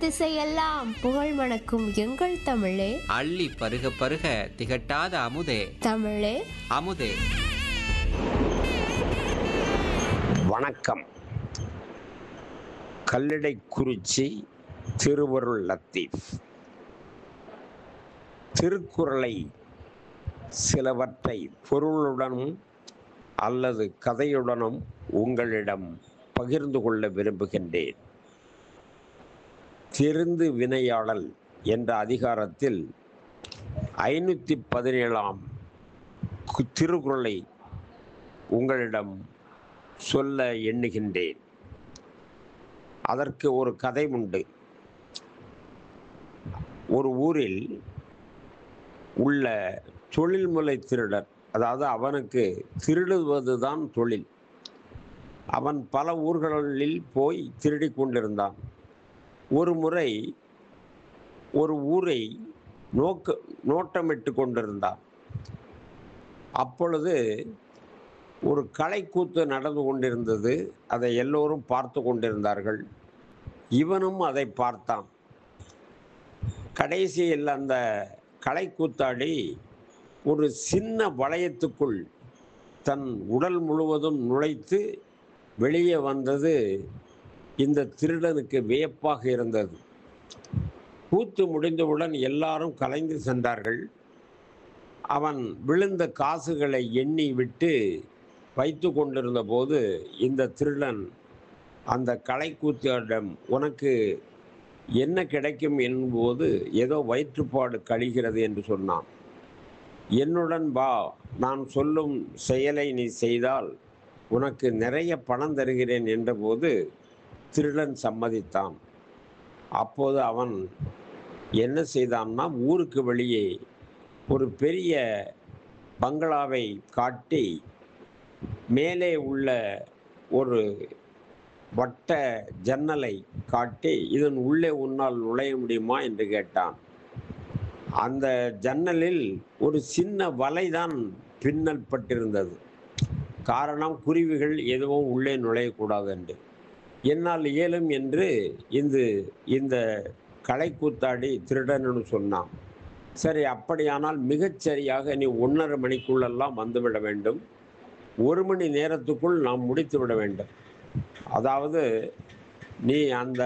திசையெல்லாம் புகழ் மணக்கும் எங்கள் தமிழே அள்ளி பருக பருக திகட்டாத அமுதே தமிழே அமுதே வணக்கம் கல்லிடைக்குறிச்சி திருவருள் லத்தீப் திருக்குறளை சிலவற்றை பொருளுடனும் அல்லது கதையுடனும் உங்களிடம் பகிர்ந்து கொள்ள விரும்புகின்றேன் திருந்து வினையாடல் என்ற அதிகாரத்தில் ஐநூற்றி பதினேழாம் கு- திருக்குறளை உங்களிடம் சொல்ல எண்ணுகின்றேன் அதற்கு ஒரு கதை உண்டு ஒரு ஊரில் உள்ள தொழில்முறை திருடர் அதாவது அவனுக்கு திருடுவதுதான் தொழில் அவன் பல ஊர்களில் போய் திருடிக் கொண்டிருந்தான் ஒரு முறை ஒரு ஊரை நோக்க நோட்டமிட்டு கொண்டிருந்தான் அப்பொழுது ஒரு கலைக்கூத்து நடந்து கொண்டிருந்தது அதை எல்லோரும் பார்த்து கொண்டிருந்தார்கள் இவனும் அதை பார்த்தான் கடைசியில் அந்த கலைக்கூத்தாடி ஒரு சின்ன வளையத்துக்குள் தன் உடல் முழுவதும் நுழைத்து வெளியே வந்தது இந்த திருடனுக்கு வியப்பாக இருந்தது கூத்து முடிந்தவுடன் எல்லாரும் கலைந்து சென்றார்கள் அவன் விழுந்த காசுகளை எண்ணி விட்டு வைத்து கொண்டிருந்த போது இந்த திருடன் அந்த கலைக்கூத்தியிடம் உனக்கு என்ன கிடைக்கும் என்போது ஏதோ வயிற்றுப்பாடு கழிகிறது என்று சொன்னான் என்னுடன் வா நான் சொல்லும் செயலை நீ செய்தால் உனக்கு நிறைய பணம் தருகிறேன் என்றபோது திருடன் சம்மதித்தான் அப்போது அவன் என்ன செய்தான்னா ஊருக்கு வெளியே ஒரு பெரிய பங்களாவை காட்டி மேலே உள்ள ஒரு வட்ட ஜன்னலை காட்டி இதன் உள்ளே உன்னால் நுழைய முடியுமா என்று கேட்டான் அந்த ஜன்னலில் ஒரு சின்ன வலைதான் பின்னல் பட்டிருந்தது காரணம் குருவிகள் எதுவும் உள்ளே நுழையக்கூடாது என்று என்னால் இயலும் என்று இந்த இந்த கலைக்கூத்தாடி திருடன்னு சொன்னான் சரி அப்படியானால் மிகச்சரியாக நீ ஒன்றரை மணிக்குள்ளெல்லாம் வந்துவிட வேண்டும் ஒரு மணி நேரத்துக்குள் நாம் முடித்து விட வேண்டும் அதாவது நீ அந்த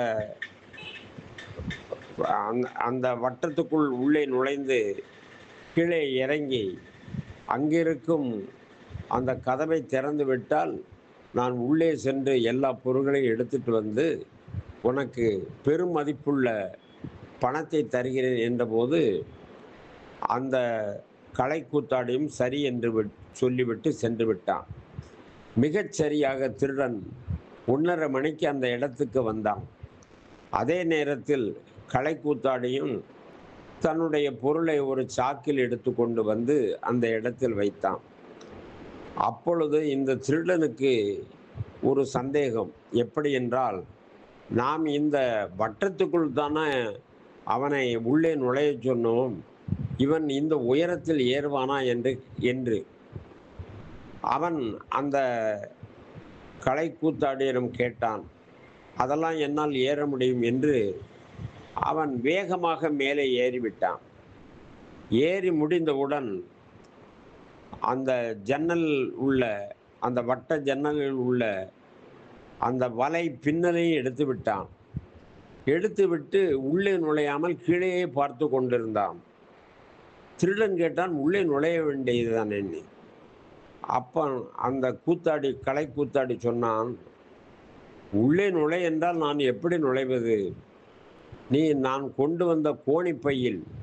அந்த- அந்த வட்டத்துக்குள் உள்ளே நுழைந்து கீழே இறங்கி அங்கிருக்கும் அந்த கதவை திறந்து விட்டால் நான் உள்ளே சென்று எல்லா பொருட்களையும் எடுத்துட்டு வந்து உனக்கு பெரும் மதிப்புள்ள பணத்தை தருகிறேன் என்றபோது அந்த கலைக்கூத்தாடியும் சரி என்று விட்- சொல்லிவிட்டு சென்று விட்டான் மிகச் சரியாக திருடன் ஒன்றரை மணிக்கு அந்த இடத்துக்கு வந்தான் அதே நேரத்தில் கலைக்கூத்தாடியும் தன்னுடைய பொருளை ஒரு சாக்கில் எடுத்து கொண்டு வந்து அந்த இடத்தில் வைத்தான் அப்பொழுது இந்த திருடனுக்கு ஒரு சந்தேகம் எப்படி என்றால் நாம் இந்த வட்டத்துக்குள் தானே அவனை உள்ளே நுழைய சொன்னோம் இவன் இந்த உயரத்தில் ஏறுவானா என்று என்று அவன் அந்த கலைக்கூத்தாடியிடம் கேட்டான் அதெல்லாம் என்னால் ஏற முடியும் என்று அவன் வேகமாக மேலே ஏறிவிட்டான் ஏறி முடிந்தவுடன் அந்த ஜன்னல் உள்ள அந்த வட்ட ஜன்னலில் உள்ள அந்த வலை பின்னலையும் எடுத்து விட்டான் எடுத்து விட்டு உள்ளே நுழையாமல் கீழேயே பார்த்து கொண்டிருந்தான் திருடன் கேட்டான் உள்ளே நுழைய வேண்டியதுதான் என்ன அப்போ அந்த கூத்தாடி கலை கூத்தாடி சொன்னான் உள்ளே நுழை என்றால் நான் எப்படி நுழைவது நீ நான் கொண்டு வந்த கோணிப்பையில்